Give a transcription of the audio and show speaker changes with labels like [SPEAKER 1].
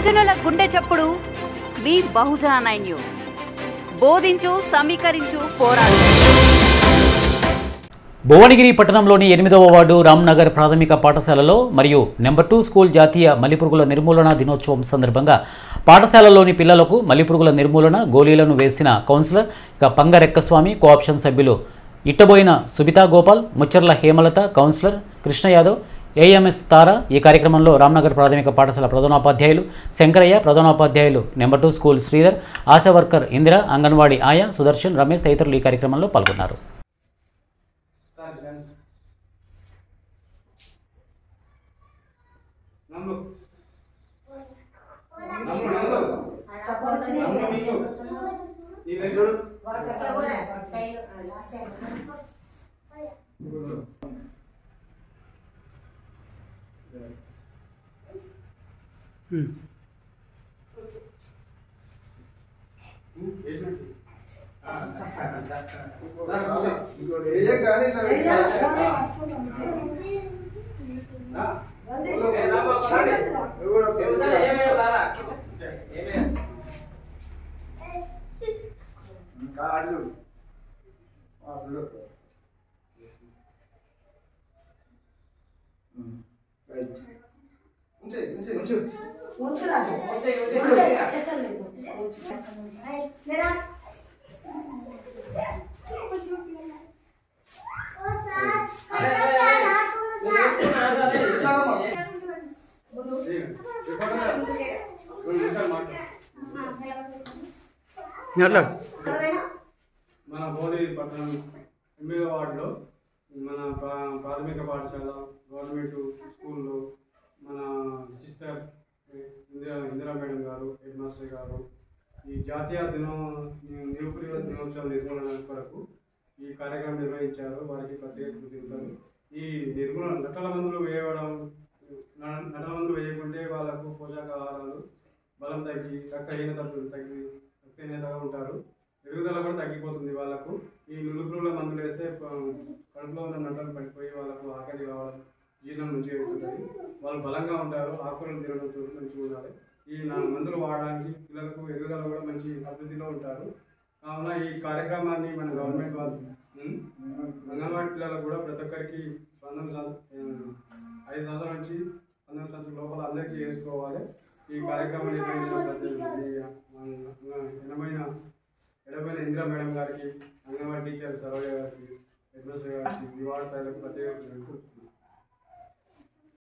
[SPEAKER 1] బహుజనుల గుండె చప్పుడు మీ బహుజన నైన్ న్యూస్ బోధించు సమీకరించు పోరాడు
[SPEAKER 2] భువనగిరి పట్టణంలోని ఎనిమిదవ వార్డు రామ్నగర్ ప్రాథమిక పాఠశాలలో మరియు నెంబర్ టూ స్కూల్ జాతీయ మలిపురుగుల నిర్మూలన దినోత్సవం సందర్భంగా పాఠశాలలోని పిల్లలకు మలిపురుగుల నిర్మూలన గోళీలను వేసిన కౌన్సిలర్ ఇక పంగరెక్కస్వామి కోఆప్షన్ సభ్యులు ఇట్టబోయిన సుబితా గోపాల్ ముచ్చర్ల హేమలత కౌన్సిలర్ కృష్ణ యాదవ్ ఏఎంఎస్ తార ఈ కార్యక్రమంలో రామ్నగర్ ప్రాథమిక పాఠశాల ప్రధానోపాధ్యాయులు శంకరయ్య ప్రధానోపాధ్యాయులు number two school Sridhar ASHA worker Indira anganwadi ఆయా సుదర్శన్ రమేష్ తదితరులు ఈ కార్యక్రమంలో పాల్గొన్నారు
[SPEAKER 3] నమ్ము నమ్ము నమ్ము నమ్ము నీకు నీ వైపు చూడు వేసినట్టు. ఆ, దా, కూర్చో. ఇంకోటి వేయకు కానీ ఇట్లా పెట్టు. దా. ఏ, రా బాబు, రండి. నువ్వు కూడా కూర్చో. కాళ్ళు వాళ్ళు రైట్ ఉంచే ఉంచే ఉంచు మన బోడి పట్టణం ఎనిమిదో వార్డులో మన ప్రా- ప్రాథమిక పాఠశాల గవర్నమెంట్ స్కూల్లో మన సిస్టర్ ఇందిరా ఇందిరా మేడం గారు హెడ్ మాస్టర్ గారు ఈ జాతీయ దినో నిరుపయోగ దినోత్సవం నిర్మూలన కొరకు ఈ కార్యక్రమం నిర్వహించారు వారికి ప్రత్యేక కృతజ్ఞతలు ఈ నిర్మూలన నటల మందులు వేయడం న- నటల మందులు వేయకుంటే వాళ్ళకు పోషకాహారాలు బలం తగ్గి రక్తహీనత తగ్గి రక్తహీనతగా ఉంటారు ఎదుగుదల కూడా తగ్గిపోతుంది వాళ్ళకు ఈ నులుపుల మందులు వేస్తే ప- కడుపులో ఉన్న నట్టలు పడిపోయి వాళ్ళకు ఆకలి కావడం జీర్ణం మంచిగా అవుతుంది వాళ్ళు బలంగా ఉంటారు ఆకుకూరలు తినడం చూడ- మంచిగా ఉండాలి ఈ నా మందులు వాడడానికి పిల్లలకు ఎదుగుదల కూడా మంచి అభివృద్ధిలో ఉంటారు కావున ఈ కార్యక్రమాన్ని మన గవర్నమెంట్ వాళ్ళు ఉం? అంగన్వాడీ పిల్లలకు కూడా ప్రతి ఒక్కరికి పంతొమ్మిది సంవత్సరం ఐదు సంవత్సరాల నుంచి పంతొమ్మిది సంవత్సరాల లోపల అందరికీ వేసుకోవాలి ఈ కార్యక్రమం నిర్వహించిన ప్రతి ఈ మన ఘనమైన ఎడమైన ఇందిరా మేడం గారికి అంగన్వాడీ టీచర్ సరోజ గారికి హెడ్ మాస్టర్ గారికి ఈ వార్డు ప్రజలకు ప్రత్యేక కృతజ్ఞతలు.